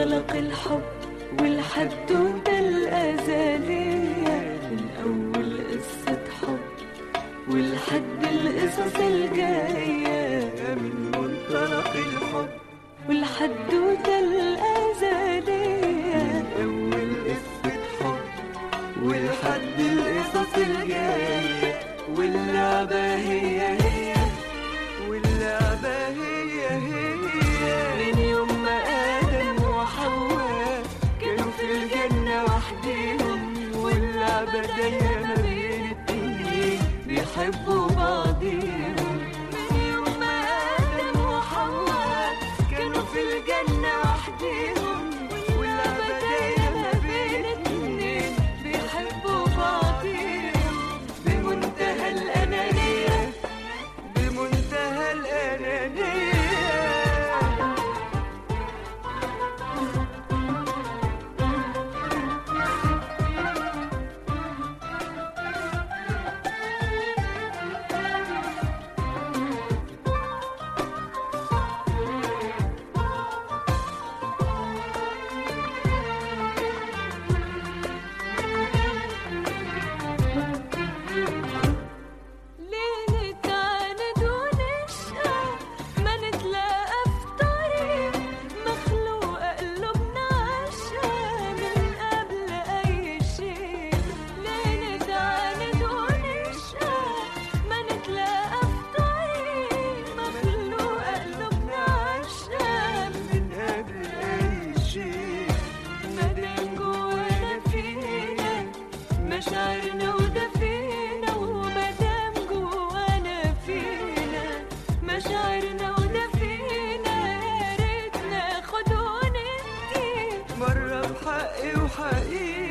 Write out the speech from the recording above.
منطلق الحب والحدوتة الأزلية من أول قصة حب ولحد القصص الجاية من منطلق الحب والحدوتة الأزلية أول قصة حب ولحد القصص الجاية واللعبة هي هي واللعبة هي هي من يوم ما آدم وحواء كانوا في الجنة وحديهم واللعبة دايرة ما بين اتنين بيحبوا بعضيهم من يوم ما آدم وحواء كانوا في الجنة وحديهم واللعبة دايرة ما بين اتنين بيحبوا بعضيهم بمنتهى الأنانية بمنتهى الأنانية ليه نتعاند ونشقى ما نتلاقى في طريق مخلوق قلوبنا عشقى من قبل أي شيء ليه نتعاند ونشقى ما نتلاقى في طريق مخلوق قلوبنا عشقى من قبل أي شيء مدام جوانا فينا مشاعرنا ودفينا ومدام جوانا فينا مشاعرنا ودفينا يا ريت ناخد وندي مرة بحقي وحقيقي